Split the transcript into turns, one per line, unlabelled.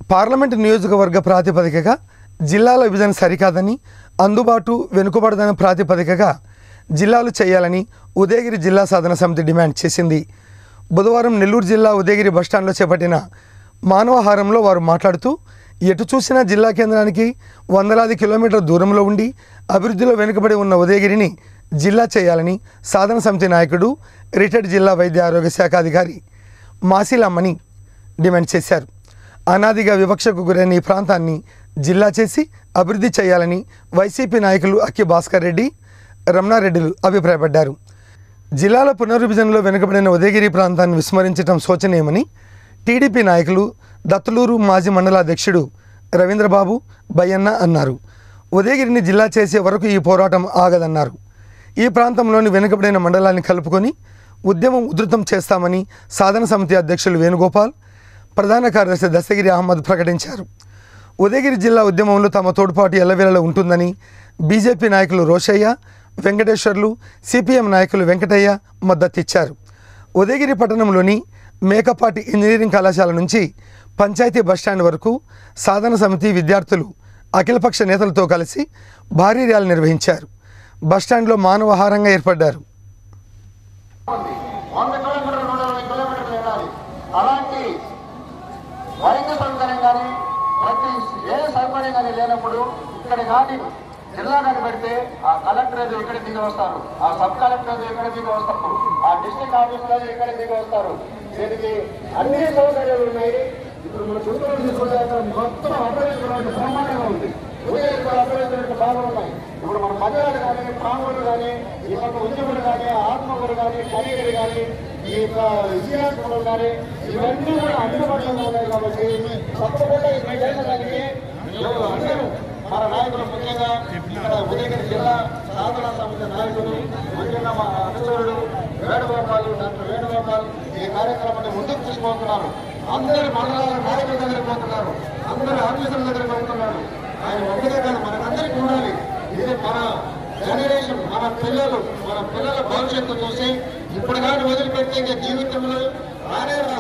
parliament నియోజకవర్గ ప్రాతిపదికగా జిల్లాల విభజన సరికాదని అందుబాటు వెనుకబడదన ప్రాతిపదికగా జిల్లాలు చేయాలని ఉదయగిరి జిల్లా సాధన సమితి డిమాండ్ చేసింది బుధవారం నెల్లూరు జిల్లా ఉదయగిరి బస్టాండ్లో చేపట్టిన మానవహారంలో వారు మాట్లాడుతూ ఎటు చూసినా జిల్లా కేంద్రానికి వందలాది కిలోమీటర్ల దూరంలో ఉండి అభివృద్ధిలో వెనుకబడి ఉన్న ఉదయగిరిని జిల్లా చేయాలని సాధన సమితి నాయకుడు రిటైర్డ్ జిల్లా వైద్య ఆరోగ్య శాఖ అధికారి మాసిలమ్మని డిమాండ్ చేశారు అనాదిగా వివక్షకు గురైన ఈ ప్రాంతాన్ని జిల్లా చేసి అభివృద్ధి చేయాలని వైసీపీ నాయకులు అక్కి భాస్కర్ రెడ్డి రమణారెడ్డిలు అభిప్రాయపడ్డారు జిల్లాల పునర్విభజనలో వెనుకబడిన ఉదయగిరి ప్రాంతాన్ని విస్మరించడం శోచనీయమని టీడీపీ నాయకులు దత్తలూరు మాజీ మండలాధ్యక్షుడు రవీంద్రబాబు బయ్యన్న అన్నారు ఉదయగిరిని జిల్లా చేసే వరకు ఈ పోరాటం ఆగదన్నారు ఈ ప్రాంతంలోని వెనుకబడిన మండలాన్ని కలుపుకొని ఉద్యమం ఉధృతం చేస్తామని సాధన సమితి అధ్యక్షులు వేణుగోపాల్ ప్రధాన కార్యదర్శి దశగిరి అహ్మద్ ప్రకటించారు ఉదయగిరి జిల్లా ఉద్యమంలో తమ తోడ్పాటు ఎల్లవేళలా ఉంటుందని బీజేపీ నాయకులు రోషయ్య వెంకటేశ్వర్లు సిపిఎం నాయకులు వెంకటయ్య మద్దతిచ్చారు ఉదయగిరి పట్టణంలోని మేకపాటి ఇంజనీరింగ్ కళాశాల నుంచి పంచాయతీ బస్టాండ్ వరకు సాధన సమితి విద్యార్థులు అఖిలపక్ష నేతలతో కలిసి భారీ ర్యాలీ నిర్వహించారు బస్టాండ్లో మానవహారంగా ఏర్పడ్డారు
వంద కిలోమీటర్లు నూట ఇరవై కిలోమీటర్లు వెళ్ళాలి అలాంటి వైద్య సౌకర్యం కానీ ప్రతి ఏ సౌకర్యం కానీ లేనప్పుడు ఇక్కడ కానీ జిల్లా కానీ పెడితే ఆ కలెక్టర్ ఏదో ఇక్కడ దిగి వస్తారు ఆ సబ్ కలెక్టర్ ఏదో ఇక్కడ దిగి వస్తారు ఆ డిస్ట్రిక్ట్ ఆఫీసర్ ఇక్కడ దిగి వస్తారు దీనికి అన్ని సౌకర్యాలు ఉన్నాయి ఇప్పుడు మన గుంటూరు తీసుకుంటే అక్కడ మొత్తం అపరిచితులు బ్రహ్మాండంగా ఉంది ఉదయం అపరిచితులు బాగా ఉన్నాయి ఇప్పుడు మన మధ్యాహ్నం కానీ ప్రాంగులు కానీ ఈ పక్క ఉద్యములు కానీ ఆత్మకులు కానీ కనీయులు కానీ ఈ యొక్క విజయాత్మకులు కానీ ఇవన్నీ కూడా అందుబాటులో ఉన్నాయి కాబట్టి తప్పకుండా ఈ దేశానికి అందరూ మన నాయకులు ముఖ్యంగా ఇక్కడ ఉదయగిరి జిల్లా సాధన సమితి నాయకులు ముఖ్యంగా మా అనుచరుడు వేణుగోపాల్ డాక్టర్ వేణుగోపాల్ ఈ కార్యక్రమాన్ని ముందుకు తీసుకుపోతున్నారు అందరి మండలాల నాయకుల దగ్గరికి పోతున్నారు అందరి ఆఫీసుల దగ్గరికి పోతున్నారు ఆయన ఒక్కదే కాదు మనకందరికీ ఉండాలి ఇది మన జనరేషన్ మన పిల్లలు మన పిల్లల భవిష్యత్తు చూసి ఇప్పుడు కానీ వదిలిపెడితే ఇంకా జీవితంలో రానే రాదు